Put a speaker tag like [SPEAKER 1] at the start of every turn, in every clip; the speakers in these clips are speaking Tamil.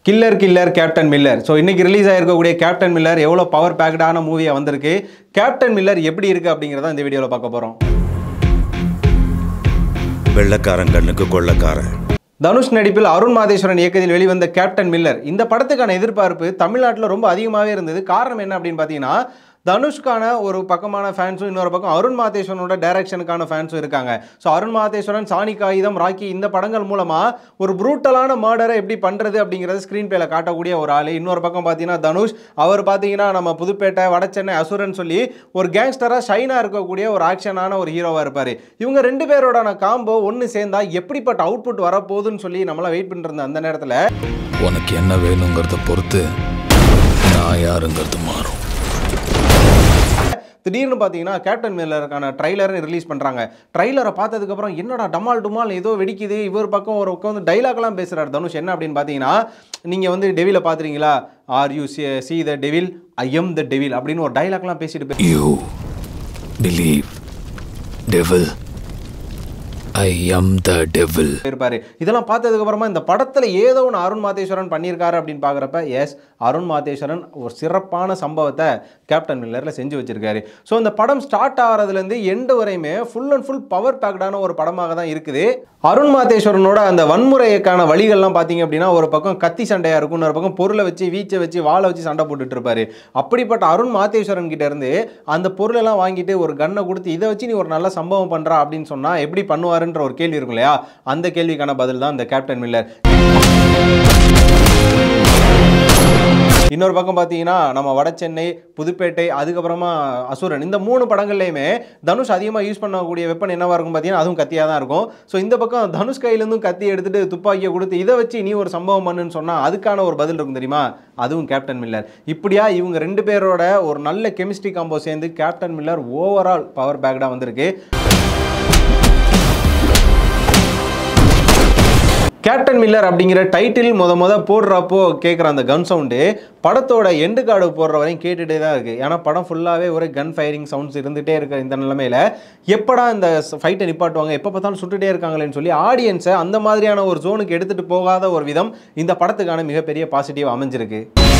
[SPEAKER 1] Killer killer Captain Miller so இன்னைக்கு ரிலீஸ் ஆயிருக்கக்கூடிய கேப்டன் மில்லர் எவ்வளோ பவர் பேக்டான மூவியாக வந்திருக்கு கேப்டன் மில்லர் எப்படி இருக்கு அப்படிங்கிறத இந்த வீடியோவில் பார்க்க போகிறோம்
[SPEAKER 2] வெள்ளக்காரன் கண்ணுக்கு கொள்ளக்காரன்
[SPEAKER 1] தனுஷ் நடிப்பில் அருண் மாதேஸ்வரன் இயக்கத்தில் வெளிவந்த கேப்டன் மில்லர் இந்த படத்துக்கான எதிர்பார்ப்பு தமிழ்நாட்டில் ரொம்ப அதிகமாகவே இருந்தது காரணம் என்ன அப்படின்னு பார்த்தீங்கன்னா தனுஷ்கான ஒரு பக்கமான ஃபேன்ஸும் இன்னொரு பக்கம் அருண் மாதேஸ்வரனோட டைரக்ஷனுக்கான ஃபேன்ஸும் இருக்காங்க ஸோ அருண் மாதேஸ்வரன் சாணி காகிதம் ராக்கி இந்த படங்கள் மூலமாக ஒரு ப்ரூட்டலான மர்டரை எப்படி பண்ணுறது அப்படிங்கிறத ஸ்க்ரீன் பிளேல காட்டக்கூடிய ஒரு ஆள் இன்னொரு பக்கம் பார்த்தீங்கன்னா தனுஷ் அவர் பார்த்தீங்கன்னா நம்ம புதுப்பேட்டை வடசென்னை அசுரன் சொல்லி ஒரு கேங்ஸ்டராக ஷைனாக இருக்கக்கூடிய ஒரு ஆக்ஷனான ஒரு ஹீரோவாக இருப்பார் இவங்க ரெண்டு பேரோடான காம்போ ஒன்று சேர்ந்தா எப்படிப்பட்ட அவுட்புட் வரப்போகுதுன்னு சொல்லி நம்மளாம் வெயிட் பண்ணிருந்த அந்த நேரத்தில்
[SPEAKER 3] உனக்கு என்ன வேணுங்கிறத பொறுத்து நான் யாருங்கிறது மாறும்
[SPEAKER 1] திடீர்னு பார்த்தீங்கன்னா கேப்டன் மில்லருக்கான ட்ரைலரை ரிலீஸ் பண்ணுறாங்க ட்ரைலரை பார்த்ததுக்கப்புறம் என்னடா டமால் டுமால் ஏதோ வெடிக்குது இவர் பக்கம் ஒரு பக்கம் வந்து டைலாக்லாம் பேசுகிறார் தனுஷ் என்ன அப்படின்னு பார்த்தீங்கன்னா நீங்கள் வந்து டெவிலை பார்த்துறீங்களா are you see the devil I am the devil அப்படின்னு ஒரு டைலாக்லாம் பேசிட்டு போய்
[SPEAKER 3] you believe devil I am the devil
[SPEAKER 1] இருப்பாரு இதெல்லாம் பார்த்ததுக்கு அப்புறமா இந்த படத்தில் ஏதோ ஒன்று அருண் மாதேஸ்வரன் பண்ணியிருக்காரு அப்படின்னு பார்க்குறப்ப எஸ் அருண் மாதேஸ்வரன் ஒரு சிறப்பான சம்பவத்தை கேப்டன் மில்லரில் செஞ்சு வச்சிருக்காரு ஸோ இந்த படம் ஸ்டார்ட் ஆகிறதுலேருந்து எண்டு வரையுமே ஃபுல் அண்ட் ஃபுல் பவர் பேக்டான ஒரு படமாக தான் இருக்குது அருண் மாதேஸ்வரனோட அந்த வன்முறைக்கான வழிகள்லாம் பார்த்தீங்க அப்படின்னா ஒரு பக்கம் கத்தி சண்டையாக இருக்கும் இன்னொரு பக்கம் பொருளை வச்சு வீச்சை வச்சு வாழை வச்சு சண்டை போட்டுட்டு இருப்பாரு அப்படிப்பட்ட அருண் மாதேஸ்வரன் கிட்ட இருந்து அந்த பொருளெல்லாம் வாங்கிட்டு ஒரு கன்னை கொடுத்து இதை வச்சு நீ ஒரு நல்ல சம்பவம் பண்றா அப்படின்னு சொன்னா எப்படி பண்ணுவாருன்ற ஒரு கேள்வி இருக்கும் இல்லையா அந்த கேள்விக்கான பதில் தான் இந்த கேப்டன் மில்லர் இன்னொரு பக்கம் பார்த்தீங்கன்னா நம்ம வடசென்னை புதுப்பேட்டை அதுக்கப்புறமா அசுரன் இந்த மூணு படங்கள்லையுமே தனுஷ் அதிகமாக யூஸ் பண்ணக்கூடிய வெப்பன் என்னவா இருக்கும் பார்த்தீங்கன்னா அதுவும் கத்தியாக தான் இருக்கும் ஸோ இந்த பக்கம் தனுஷ் கையிலேருந்தும் கத்தி எடுத்துட்டு துப்பாக்கியை கொடுத்து இதை வச்சு நீ ஒரு சம்பவம் பண்ணுன்னு சொன்னால் அதுக்கான ஒரு பதில் இருக்கும் தெரியுமா அதுவும் கேப்டன் மில்லர் இப்படியா இவங்க ரெண்டு பேரோட ஒரு நல்ல கெமிஸ்ட்ரி காம்போ சேர்ந்து கேப்டன் மில்லர் ஓவரால் பவர் பேக்டாக வந்திருக்கு கேப்டன் மில்லர் அப்படிங்கிற டைட்டில் முத முத போடுறப்போ கேட்குற அந்த கன் சவுண்டு படத்தோட எண்டு கார்டு போடுற வரையும் கேட்டுகிட்டே தான் இருக்குது ஏன்னா படம் ஃபுல்லாகவே ஒரு கன் ஃபயரிங் சவுண்ட்ஸ் இருந்துகிட்டே இருக்க இந்த நிலமையில எப்படா இந்த ஃபைட்டை நிப்பாட்டுவாங்க எப்போ பார்த்தாலும் சுட்டுட்டே இருக்காங்களேன்னு சொல்லி ஆடியன்ஸை அந்த மாதிரியான ஒரு ஜோனுக்கு எடுத்துகிட்டு போகாத ஒரு விதம் இந்த படத்துக்கான மிகப்பெரிய பாசிட்டிவ் அமைஞ்சிருக்கு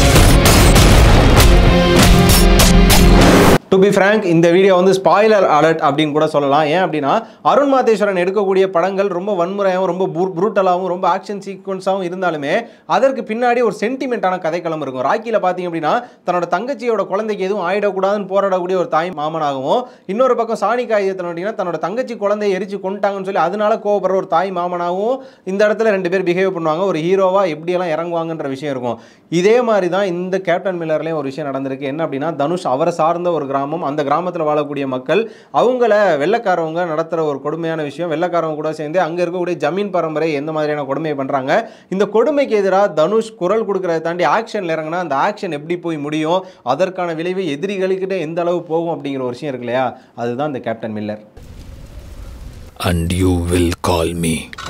[SPEAKER 1] டு பி ஃப்ரேங்க் இந்த வீடியோ வந்து ஸ்பாயிலர் அலர்ட் அப்படின்னு கூட சொல்லலாம் ஏன் அப்படின்னா அருண் மாதேஸ்வரன் எடுக்கக்கூடிய படங்கள் ரொம்ப வன்முறையாகவும் ரொம்ப ப்ரூட்டலாகவும் ரொம்ப ஆக்ஷன் சீக்வன்ஸாகவும் இருந்தாலுமே அதற்கு பின்னாடி ஒரு சென்டிமெண்ட்டான கதைக்களம் இருக்கும் ராக்கியில் பார்த்தீங்க அப்படின்னா தன்னோட தங்கச்சியோட குழந்தைக்கு எதுவும் ஆயிடக்கூடாதுன்னு போராடக்கூடிய ஒரு தாய் மாமனாகவும் இன்னொரு பக்கம் சாணி காகிதத்தில் பார்த்தீங்கன்னா தன்னோட தங்கச்சி குழந்தையை எரிச்சு கொண்டுட்டாங்கன்னு சொல்லி அதனால கோவப்படுற ஒரு தாய் மாமனாகவும் இந்த இடத்துல ரெண்டு பேர் பிஹேவ் பண்ணுவாங்க ஒரு ஹீரோவாக எப்படியெல்லாம் இறங்குவாங்கன்ற விஷயம் இருக்கும் இதே மாதிரி தான் இந்த கேப்டன் மில்லர்லேயும் ஒரு விஷயம் நடந்திருக்கு என்ன அப்படின்னா தனுஷ் அவரை சார்ந்த ஒரு கிராமம் அந்த கிராமத்தில் வாழக்கூடிய மக்கள் அவங்கள வெள்ளக்காரவங்க நடத்துகிற ஒரு கொடுமையான விஷயம் வெள்ளக்காரவங்க கூட சேர்ந்து அங்கே இருக்கக்கூடிய ஜமீன் பரம்பரை எந்த மாதிரியான கொடுமையை பண்ணுறாங்க இந்த கொடுமைக்கு எதிராக தனுஷ் குரல் கொடுக்கறத தாண்டி ஆக்ஷனில் இறங்கினா அந்த ஆக்ஷன் எப்படி போய் முடியும் அதற்கான விளைவு எதிரிகளுக்கிட்ட எந்த அளவு போகும் அப்படிங்கிற ஒரு விஷயம் இருக்கு இல்லையா அதுதான் இந்த Captain Miller
[SPEAKER 3] and you will call me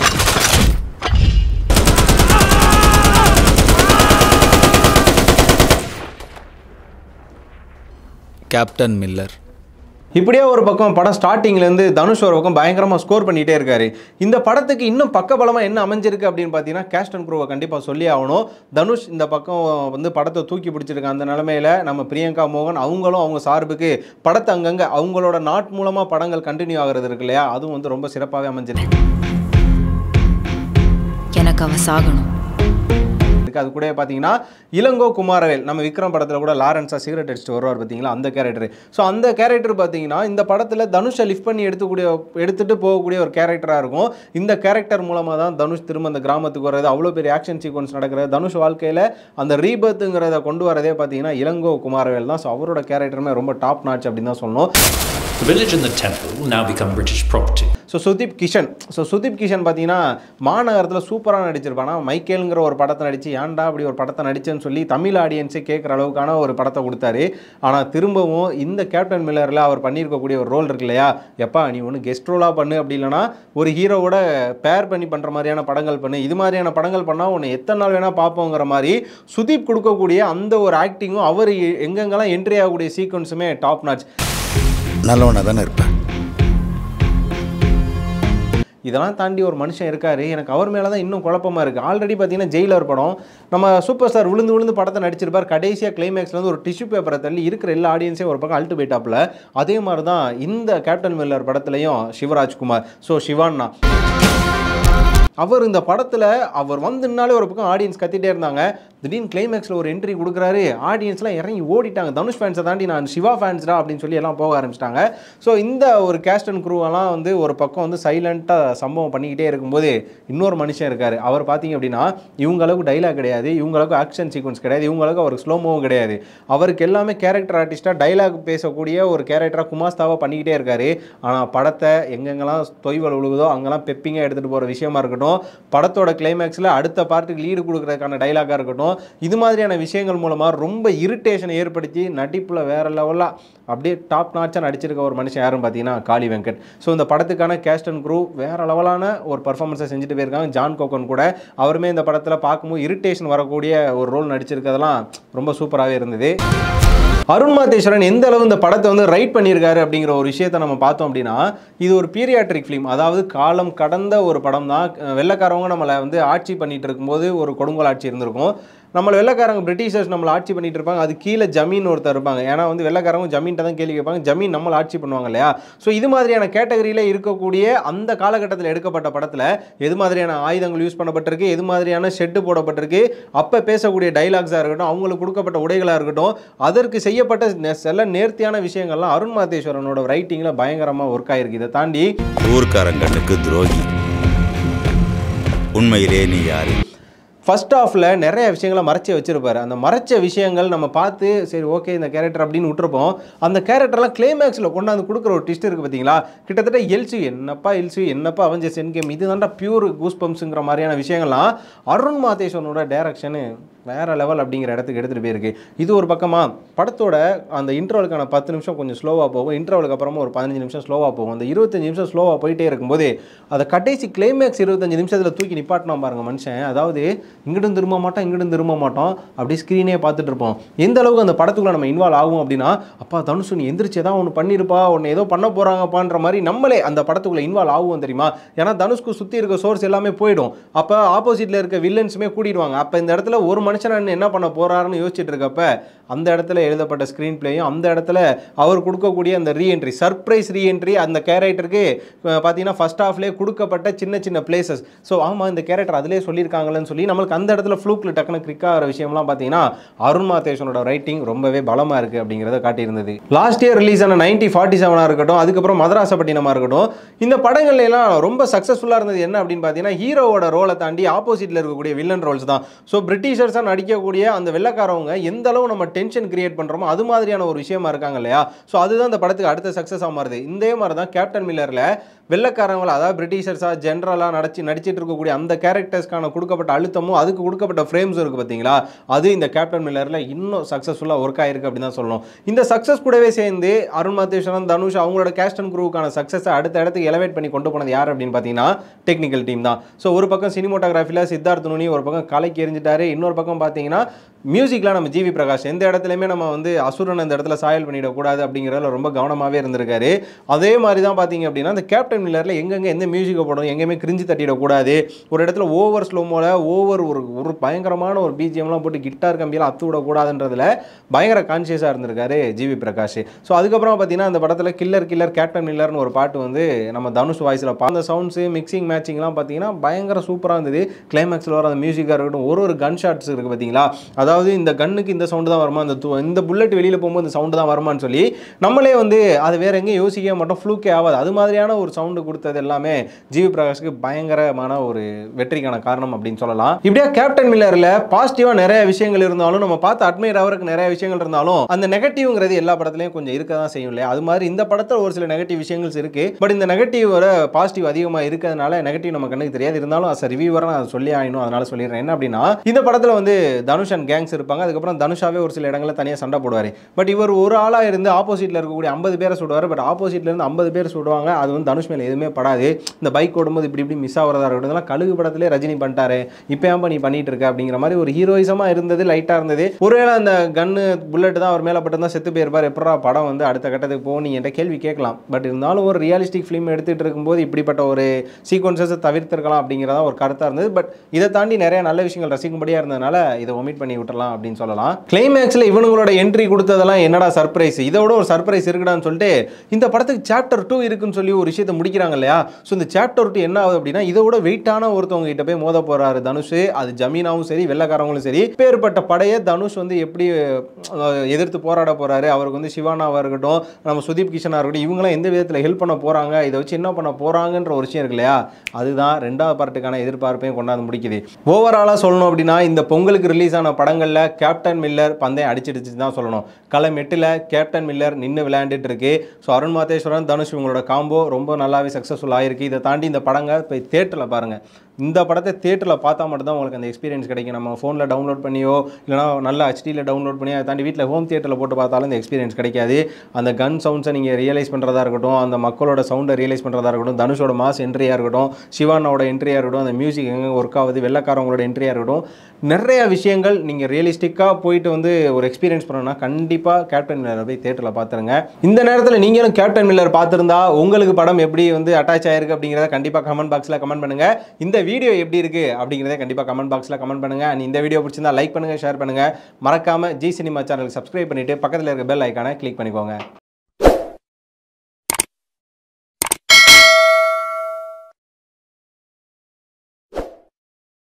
[SPEAKER 3] Captain Miller
[SPEAKER 1] இப்படியே ஒரு பக்கம் படம் ஸ்டார்டிங்லேருந்து தனுஷ் ஒரு பக்கம் பயங்கரமாக ஸ்கோர் பண்ணிகிட்டே இருக்காரு இந்த படத்துக்கு இன்னும் பக்கபலமாக என்ன அமைஞ்சிருக்கு அப்படின்னு பார்த்தீங்கன்னா கேஸ்ட் அண்ட் குரூவை கண்டிப்பாக சொல்லி ஆகணும் தனுஷ் இந்த பக்கம் வந்து படத்தை தூக்கி பிடிச்சிருக்காங்க அந்த நிலமையில நம்ம பிரியங்கா மோகன் அவங்களும் அவங்க சார்புக்கு படத்தை அங்கங்கே அவங்களோட நாட் மூலமாக படங்கள் கண்டினியூ ஆகிறது இருக்கு இல்லையா அதுவும் வந்து ரொம்ப சிறப்பாகவே அமைஞ்சிருக்கு
[SPEAKER 4] எனக்கு அவ சாகணும்
[SPEAKER 1] இருக்கு அது கூட பார்த்தீங்கன்னா இளங்கோ குமாரவேல் நம்ம விக்ரம் படத்தில் கூட லாரன்ஸாக சிகரெட் அடிச்சுட்டு வருவார் பார்த்தீங்களா அந்த கேரக்டர் ஸோ அந்த கேரக்டர் பார்த்தீங்கன்னா இந்த படத்தில் தனுஷை லிஃப்ட் பண்ணி எடுத்துக்கூடிய எடுத்துகிட்டு போகக்கூடிய ஒரு கேரக்டராக இருக்கும் இந்த கேரக்டர் மூலமாக தான் தனுஷ் திரும்ப அந்த கிராமத்துக்கு வர்றது அவ்வளோ பெரிய ஆக்ஷன் சீக்வன்ஸ் நடக்கிறது தனுஷ் வாழ்க்கையில் அந்த ரீபத்துங்கிறத கொண்டு வரதே பார்த்தீங்கன்னா இளங்கோ குமாரவேல் தான் ஸோ அவரோட கேரக்டருமே ரொம்ப டாப் நாச் அப்படின்னு தான் சொல்லணும்
[SPEAKER 5] The village and the temple will now become British property.
[SPEAKER 1] So Sudeep Kishan so Sudeep Kishan பார்த்தீங்கன்னா மாநகரத்தில் சூப்பராக நடிச்சிருப்பானா மைக்கேலுங்கிற ஒரு படத்தை நடித்து ஏன்டா அப்படி ஒரு படத்தை நடிச்சேன்னு சொல்லி தமிழ் ஆடியன்ஸே கேட்குற அளவுக்கான ஒரு படத்தை கொடுத்தாரு ஆனால் திரும்பவும் இந்த கேப்டன் மில்லரில் அவர் பண்ணியிருக்கக்கூடிய ஒரு ரோல் இருக்கு இல்லையா எப்பா நீ ஒன்று கெஸ்ட் ரோலாக பண்ணு அப்படி இல்லைனா ஒரு ஹீரோவோட பேர் பண்ணி பண்ணுற மாதிரியான படங்கள் பண்ணு இது மாதிரியான படங்கள் பண்ணால் உன்னை எத்தனை நாள் வேணால் பார்ப்போங்கிற மாதிரி சுதீப் கொடுக்கக்கூடிய அந்த ஒரு ஆக்டிங்கும் அவர் எங்கெங்கெல்லாம் என்ட்ரி ஆகக்கூடிய சீக்வன்ஸுமே டாப் நாச்
[SPEAKER 2] நல்லவனா தானே இருப்பேன்
[SPEAKER 1] இதெல்லாம் தாண்டி ஒரு மனுஷன் இருக்காரு எனக்கு அவர் மேலே தான் இன்னும் குழப்பமா இருக்கு ஆல்ரெடி பார்த்தீங்கன்னா ஜெயிலர் படம் நம்ம சூப்பர் ஸ்டார் விழுந்து விழுந்து படத்தை நடிச்சிருப்பார் கடைசியாக கிளைமேக்ஸ்ல வந்து ஒரு டிஷ்யூ பேப்பரை தள்ளி இருக்கிற எல்லா ஆடியன்ஸையும் ஒரு பக்கம் அல்ட்டு போயிட்டாப்புல அதே மாதிரி தான் இந்த கேப்டன் மில்லர் படத்துலையும் சிவராஜ்குமார் ஸோ சிவான்னா அவர் இந்த படத்தில் அவர் வந்துனாலே ஒரு பக்கம் ஆடியன்ஸ் கத்திட்டே இருந்தாங்க திடீர்னு கிளைமேக்ஸில் ஒரு என்ட்ரி கொடுக்குறாரு ஆடியன்ஸ்லாம் இறங்கி ஓடிட்டாங்க தனுஷ் ஃபேன்ஸை தாண்டி நான் சிவா ஃபேன்ஸ்டா அப்படின்னு சொல்லி எல்லாம் போக ஆரம்பிச்சிட்டாங்க ஸோ இந்த ஒரு கேஸ்ட் அண்ட் குரூவெல்லாம் வந்து ஒரு பக்கம் வந்து சைலண்ட்டாக சம்பவம் பண்ணிக்கிட்டே இருக்கும்போது இன்னொரு மனுஷன் இருக்கார் அவர் பார்த்தீங்க அப்படின்னா இவங்க அளவுக்கு டைலாக் கிடையாது இவங்க அளவுக்கு ஆக்ஷன் சீக்வன்ஸ் கிடையாது இவங்க அளவுக்கு அவருக்கு ஸ்லோமோவும் கிடையாது அவருக்கு எல்லாமே கேரக்டர் ஆர்டிஸ்ட்டாக டைலாக் பேசக்கூடிய ஒரு கேரக்டராக குமாஸ்தாவாக பண்ணிக்கிட்டே இருக்காரு ஆனால் படத்தை எங்கெங்கெல்லாம் தொய்வல் விழுகுதோ அங்கெல்லாம் பெப்பிங்காக எடுத்துகிட்டு போகிற விஷயமா இருக்கட்டும் படத்தோட கிளைமேக்ஸில் அடுத்த பார்ட்டுக்கு லீடு கொடுக்குறதுக்கான டைலாக்காக இருக்கட்டும் இது மாதிரியான விஷயங்கள் மூலமாக ரொம்ப இரிட்டேஷனை ஏற்படுத்தி நடிப்பில் வேற லெவலாக அப்படியே டாப் நாச்சாக நடிச்சிருக்க ஒரு மனுஷன் யாரும் பார்த்தீங்கன்னா காளி வெங்கட் ஸோ இந்த படத்துக்கான கேஸ்ட் அண்ட் குரூ வேற லெவலான ஒரு பர்ஃபார்மன்ஸை செஞ்சுட்டு போயிருக்காங்க ஜான் கோகன் கூட அவருமே இந்த படத்தில் பார்க்கும்போது இரிட்டேஷன் வரக்கூடிய ஒரு ரோல் நடிச்சிருக்கிறதெல்லாம் ரொம்ப சூப்பராகவே இருந்தது அருண் மாதேஸ்வரன் எந்த அளவு இந்த படத்தை வந்து ரைட் பண்ணியிருக்காரு அப்படிங்கிற ஒரு விஷயத்தை நம்ம பார்த்தோம் அப்படின்னா இது ஒரு பீரியாட்ரிக் ஃபிலிம் அதாவது காலம் கடந்த ஒரு படம் தான் வெள்ளைக்காரவங்க நம்மளை வந்து ஆட்சி பண்ணிட்டு இருக்கும்போது ஒரு கொடுங்கோல் ஆட்சி இருந்திருக்கும் நம்மள வெள்ளைக்காரங்க பிரிட்டிஷர்ஸ் நம்மளை ஆட்சி பண்ணிட்டு இருப்பாங்க அது கீழே ஜமீன் ஒருத்தர் இருப்பாங்க ஏன்னா வந்து வெள்ளைக்காரங்க ஜமீன்ட்ட தான் கேள்வி கேட்பாங்க ஜமீன் நம்மளை ஆட்சி பண்ணுவாங்க இல்லையா ஸோ இது மாதிரியான கேட்டகரியில் இருக்கக்கூடிய அந்த காலகட்டத்தில் எடுக்கப்பட்ட படத்தில் எது மாதிரியான ஆயுதங்கள் யூஸ் பண்ணப்பட்டிருக்கு எது மாதிரியான ஷெட்டு போடப்பட்டிருக்கு அப்போ பேசக்கூடிய டைலாக்ஸாக இருக்கட்டும் அவங்களுக்கு கொடுக்கப்பட்ட உடைகளாக இருக்கட்டும் அதற்கு செய்யப்பட்ட நெ- சில நேர்த்தியான விஷயங்கள்லாம் அருண் மாதேஸ்வரனோட ரைட்டிங்கில் பயங்கரமாக ஒர்க் ஆயிருக்கு இதை தாண்டி
[SPEAKER 2] ஊர்க்காரங்கண்ணுக்கு துரோகி உண்மையிலே நீ யாரு
[SPEAKER 1] ஃபர்ஸ்ட் ஹாஃபில் நிறைய விஷயங்களை மறைச்சி வச்சிருப்பாரு அந்த மறைச்ச விஷயங்கள் நம்ம பார்த்து சரி ஓகே இந்த கேரக்டர் அப்படின்னு விட்டுருப்போம் அந்த கேரக்டர்லாம் கிளைமேக்ஸில் கொண்டாந்து கொடுக்குற ஒரு ட்விஸ்ட் இருக்குது பார்த்தீங்களா கிட்டத்தட்ட எல்சி என்னப்பா எல்சி என்னப்பா அவஞ்சஸ் என் கேம் இதுதான்டா பியூர் கூஸ் பம்ப்ஸுங்கிற மாதிரியான விஷயங்கள்லாம் அருண் மாதேஸ்வரனோட டேரக்ஷனு வேற லெவல் அப்படிங்கிற இடத்துக்கு எடுத்துகிட்டு போயிருக்கு இது ஒரு பக்கமா படத்தோட அந்த இன்டர்வலுக்கான பத்து நிமிஷம் கொஞ்சம் ஸ்லோவாக போகும் இன்டர்வலுக்கு அப்புறமா ஒரு பதினஞ்சு நிமிஷம் ஸ்லோவாக போகும் அந்த இருபத்தஞ்சு நிமிஷம் ஸ்லோவாக போயிட்டே இருக்கும்போது அதை கடைசி கிளைமேக்ஸ் இருபத்தஞ்சு நிமிஷத்தில் தூக்கி நிப்பாட்டினா பாருங்க மனுஷன் அதாவது இங்கிட்டும் திரும்ப மாட்டோம் இங்கிட்டும் திரும்ப மாட்டோம் அப்படியே ஸ்க்ரீனே பார்த்துட்டு இருப்போம் எந்த அளவுக்கு அந்த படத்துக்குள்ள நம்ம இன்வால்வ் ஆகும் அப்படின்னா அப்பா தனுஷு நீ எந்திரிச்சு ஏதாவது ஒன்று பண்ணியிருப்பா ஒன்று ஏதோ பண்ண போகிறாங்கப்பான்ற மாதிரி நம்மளே அந்த படத்துக்குள்ள இன்வால்வ் ஆகும் தெரியுமா ஏன்னா தனுஷ்க்கு சுற்றி இருக்க சோர்ஸ் எல்லாமே போயிடும் அப்போ ஆப்போசிட்டில் இருக்க வில்லன்ஸுமே கூட்டிடுவாங்க அப்போ இந்த இடத்துல ஒரு மனுஷன் என்ன பண்ண போறாருன்னு யோசிச்சுட்டு இருக்கப்ப அந்த இடத்துல எழுதப்பட்ட ஸ்க்ரீன் பிளேயும் அந்த இடத்துல அவர் கொடுக்கக்கூடிய அந்த ரீஎன்ட்ரி சர்ப்ரைஸ் ரீஎன்ட்ரி அந்த கேரக்டருக்கு பார்த்தீங்கன்னா ஃபர்ஸ்ட் ஹாஃப்லேயே கொடுக்கப்பட்ட சின்ன சின்ன பிளேசஸ் ஸோ ஆமாம் இந்த கேரக்டர் அதிலே சொல்லியிருக்காங்களேன்னு சொல்லி நம்மளுக்கு அந்த இடத்துல ஃப்ளூக்கில் டக்குனு கிளிக் ஆகிற விஷயம்லாம் பார்த்தீங்கன்னா அருண் மாதேஷனோட ரைட்டிங் ரொம்பவே பலமாக இருக்குது அப்படிங்கிறத காட்டியிருந்தது லாஸ்ட் இயர் ரிலீஸ் ஆன நைன்டி ஃபார்ட்டி செவனாக இருக்கட்டும் அதுக்கப்புறம் மதராசப்பட்டினமாக இருக்கட்டும் இந்த படங்கள்ல எல்லாம் ரொம்ப சக்ஸஸ்ஃபுல்லாக இருந்தது என்ன அப்படின்னு பார்த்தீங்கன்னா ஹீரோவோட ரோலை தாண்டி ஆப்போசிட்டில் இருக்கக்கூடிய வில்லன் ரோல்ஸ் தான் ஸோ பிரிட்டிஷர்ஸாக நடிக்கக்கூடிய அந்த வெள்ளக்காரவங்க எந்த அளவு நம்ம டென்ஷன் கிரியேட் பண்ணுறோமோ அது மாதிரியான ஒரு விஷயமா இருக்காங்க இல்லையா ஸோ அதுதான் இந்த படத்துக்கு அடுத்த சக்ஸஸாக மாறுது இதே மாதிரி தான் கேப்டன் மில்லரில் வெள்ளக்காரங்கள அதாவது பிரிட்டிஷர்ஸாக ஜென்ரலாக நடிச்சு நடிச்சிட்டு இருக்கக்கூடிய அந்த கேரக்டர்ஸ்க்கான கொடுக்கப்பட்ட அழுத்தமும் அதுக்கு கொடுக்கப்பட்ட ஃப்ரேம்ஸும் இருக்குது பார்த்தீங்களா அது இந்த கேப்டன் மில்லரில் இன்னும் சக்ஸஸ்ஃபுல்லாக ஒர்க் ஆயிருக்கு அப்படின்னு தான் சொல்லணும் இந்த சக்ஸஸ் கூடவே சேர்ந்து அருண் மாதேஸ்வரன் தனுஷ் அவங்களோட கேஸ்ட் அண்ட் குரூவுக்கான சக்ஸஸை அடுத்த இடத்துக்கு எலவேட் பண்ணி கொண்டு போனது யார் அப்படின்னு பார்த்தீங்கன்னா டெக்னிக்கல் டீம் தான் ஸோ ஒரு பக்கம் சினிமோட்டோகிராஃபியில் சித்தார்த் நுனி ஒரு பக்கம் கலைக்கு எரிஞ்சிட்டாரு இன்னொரு பக்கம் பார்த்தீங்கன்னா மியூசிக்லாம் நம்ம ஜிவி பிரகாஷ் எந்த இடத்துலையுமே நம்ம வந்து அசுரன் அந்த இடத்துல சாயல் பண்ணிடக்கூடாது அப்படிங்கிறதுல ரொம்ப கவனமாகவே இருந்திருக்காரு அதே மாதிரி தான் பார்த்தீங்க அப்படின்னா அந்த கேப்டன் மில்லரில் எங்கெங்கே எந்த மியூசிக்கை போடணும் எங்கேயுமே கிரிஞ்சு தட்டிடக்கூடாது ஒரு இடத்துல ஓவர் ஸ்லோமோல ஓவர் ஒரு ஒரு பயங்கரமான ஒரு பிஜிஎம்லாம் போட்டு கிட்டார் கம்பியெல்லாம் அத்து விடக்கூடாதுன்றதுல பயங்கர கான்சியஸாக இருந்திருக்காரு ஜிவி பிரகாஷ் ஸோ அதுக்கப்புறம் பார்த்தீங்கன்னா அந்த படத்தில் கில்லர் கில்லர் கேப்டன் மில்லர்னு ஒரு பாட்டு வந்து நம்ம தனுஷ் வாய்ஸில் அந்த சவுண்ட்ஸு மிக்சிங் மேட்சிங்லாம் பார்த்தீங்கன்னா பயங்கர சூப்பராக இருந்தது கிளைமேக்ஸில் வர அந்த மியூசிக்காக இருக்கட்டும் ஒரு ஒரு கன் ஷாட்ஸ் இருக்குது பார்த்தீங்களா அதாவது இந்த கன்னுக்கு இந்த சவுண்டு தான் வருமா இந்த து- இந்த புல்லட் வெளியில் போகும்போது இந்த சவுண்டு தான் வருமான்னு சொல்லி நம்மளே வந்து அது வேற எங்கேயும் யோசிக்கவே மாட்டோம் ஃப்ளூக்கே ஆகாது அது மாதிரியான ஒரு சவுண்டு கொடுத்தது எல்லாமே ஜிவி பிரகாஷ்க்கு பயங்கரமான ஒரு வெற்றிக்கான காரணம் அப்படின்னு சொல்லலாம் இப்படியா கேப்டன் மில்லரில் பாசிட்டிவாக நிறைய விஷயங்கள் இருந்தாலும் நம்ம பார்த்து அட்மையர் அவருக்கு நிறைய விஷயங்கள் இருந்தாலும் அந்த நெகட்டிவ்ங்கிறது எல்லா படத்துலையும் கொஞ்சம் இருக்க தான் செய்யும் இல்லையா அது மாதிரி இந்த படத்தில் ஒரு சில நெகட்டிவ் விஷயங்கள் இருக்கு பட் இந்த நெகட்டிவோட பாசிட்டிவ் அதிகமாக இருக்கிறதுனால நெகட்டிவ் நம்ம கண்ணுக்கு தெரியாது இருந்தாலும் அஸ் ரிவியூவராக நான் சொல்லி ஆகணும் அதனால சொல்லிடுறேன் என்ன அப்படின்னா இந்த படத்தில் வந்து தனுஷ் அண்ட் கேங்ஸ் இருப்பாங்க அதுக்கப்புறம் தனுஷாவே ஒரு சில சில இடங்களில் தனியாக சண்டை போடுவார் பட் இவர் ஒரு ஆளாக இருந்து ஆப்போசிட்டில் இருக்கக்கூடிய ஐம்பது பேரை சுடுவார் பட் ஆப்போசிட்ல இருந்து ஐம்பது பேர் சுடுவாங்க அது வந்து தனுஷ் மேலே எதுவுமே படாது இந்த பைக் ஓடும்போது இப்படி இப்படி மிஸ் ஆகிறதா இருக்கட்டும் இதெல்லாம் கழுகு படத்திலே ரஜினி பண்ணிட்டாரு இப்போ ஏன் நீ பண்ணிட்டு இருக்க அப்படிங்கிற மாதிரி ஒரு ஹீரோயிசமாக இருந்தது லைட்டாக இருந்தது ஒருவேளை அந்த கன்னு புல்லட் தான் அவர் மேலே பட்டு செத்து போயிருப்பார் எப்படா படம் வந்து அடுத்த கட்டத்துக்கு போகும் நீங்கள் என்கிட்ட கேள்வி கேட்கலாம் பட் இருந்தாலும் ஒரு ரியலிஸ்டிக் ஃபிலிம் எடுத்துகிட்டு இருக்கும்போது இப்படிப்பட்ட ஒரு சீக்வன்சஸை தவிர்த்திருக்கலாம் அப்படிங்கிறதா ஒரு கருத்தாக இருந்தது பட் இதை தாண்டி நிறைய நல்ல விஷயங்கள் ரசிக்கும்படியாக இருந்ததுனால இதை ஒமிட் பண்ணி விட்டுறலாம் அப்படின்னு சொல்லலாம் கிளைமேக்ஸில் இவனுங்களோட என்ட்ரி கொடுத்ததெல்லாம் என்னடா சர்ப்ரைஸ் இதோட ஒரு சர்ப்ரைஸ் இருக்குடான்னு சொல்லிட்டு இந்த படத்துக்கு சாப்டர் டூ இருக்குன்னு சொல்லி ஒரு விஷயத்தை முடிக்கிறாங்க இல்லையா ஸோ இந்த சாப்டர் டூ என்ன ஆகுது அப்படின்னா இதோட வெயிட்டான ஒருத்தவங்க கிட்ட போய் மோத போறாரு தனுஷ் அது ஜமீனாவும் சரி வெள்ளக்காரங்களும் சரி பேர்பட்ட படையை தனுஷ் வந்து எப்படி அஹ், எதிர்த்து போராட போறாரு அவருக்கு வந்து சிவானாவாக இருக்கட்டும் நம்ம சுதீப் கிஷனாக இருக்கட்டும் இவங்களாம் எந்த விதத்தில் ஹெல்ப் பண்ண போறாங்க இதை வச்சு என்ன பண்ண போறாங்கன்ற ஒரு விஷயம் இருக்கு இல்லையா அதுதான் ரெண்டாவது பார்ட்டுக்கான எதிர்பார்ப்பையும் கொண்டாந்து முடிக்குது ஓவராலாக சொல்லணும் அப்படின்னா இந்த பொங்கலுக்கு ரிலீஸ் ஆன படங்களில் கேப்டன் மில்லர் பந்தயம் அடிச்சிடுச்சு தான் சொல்லணும் களம் எட்டில் கேப்டன் மில்லர் நின்று விளையாண்டுட்டு இருக்கு ஸோ அருண் மாதேஸ்வரன் தனுஷ் இவங்களோட காம்போ ரொம்ப நல்லாவே சக்ஸஸ்ஃபுல் ஆயிருக்கு இதை தாண்டி இந்த படங்கள் போய் தேட்டரில் பாருங்கள் இந்த படத்தை தேட்டரில் பார்த்தா மட்டும்தான் உங்களுக்கு அந்த எக்ஸ்பீரியன்ஸ் கிடைக்கும் நம்ம ஃபோனில் டவுன்லோட் பண்ணியோ இல்லைனா நல்ல ஹெச்டியில் டவுன்லோட் பண்ணி அதை தாண்டி வீட்டில் ஹோம் தியேட்டரில் போட்டு பார்த்தாலும் இந்த எக்ஸ்பீரியன்ஸ் கிடைக்காது அந்த கன் சவுண்ட்ஸை நீங்கள் ரியலைஸ் பண்ணுறதா இருக்கட்டும் அந்த மக்களோட சவுண்டை ரியலைஸ் பண்ணுறதா இருக்கட்டும் தனுஷோட மாஸ் என்ட்ரியாக இருக்கட்டும் சிவானோட என்ட்ரியாக இருக்கட்டும் அந்த மியூசிக் எங்கே ஒர்க் ஆகுது வெள்ளக்காரவங்களோட என்ட்ரியாக இருக்கட்டும் நிறைய விஷயங்கள் நீங்கள் ரியலிஸ்டிக்காக போயிட்டு வந்து ஒரு எக்ஸ்பீரியன்ஸ் பண்ணணும்னா கண்டிப்பாக கேப்டன் மில்லர் போய் தேட்டரில் பார்த்துருங்க இந்த நேரத்தில் நீங்களும் கேப்டன் மில்லர் பார்த்துருந்தா உங்களுக்கு படம் எப்படி வந்து அட்டாச் ஆயிருக்கு அப்படிங்கிறத கண்டிப்பாக கமெண்ட் பாக்ஸில் கமெண்ட் பண்ணுங்கள் இந்த வீடியோ எப்படி இருக்குது அப்படிங்கிறத கண்டிப்பாக கமெண்ட் பாக்ஸில் கமெண்ட் பண்ணுங்கள் அண்ட் இந்த வீடியோ பிடிச்சிருந்தா லைக் பண்ணுங்கள் ஷேர் பண்ணுங்கள் மறக்காமல் ஜி சினிமா சேனலுக்கு சப்ஸ்கிரைப் பண்ணிவிட்டு பக்கத்தில் இருக்க பெல் ஐக்கானை கிளிக் பண்ணிக்கோங்க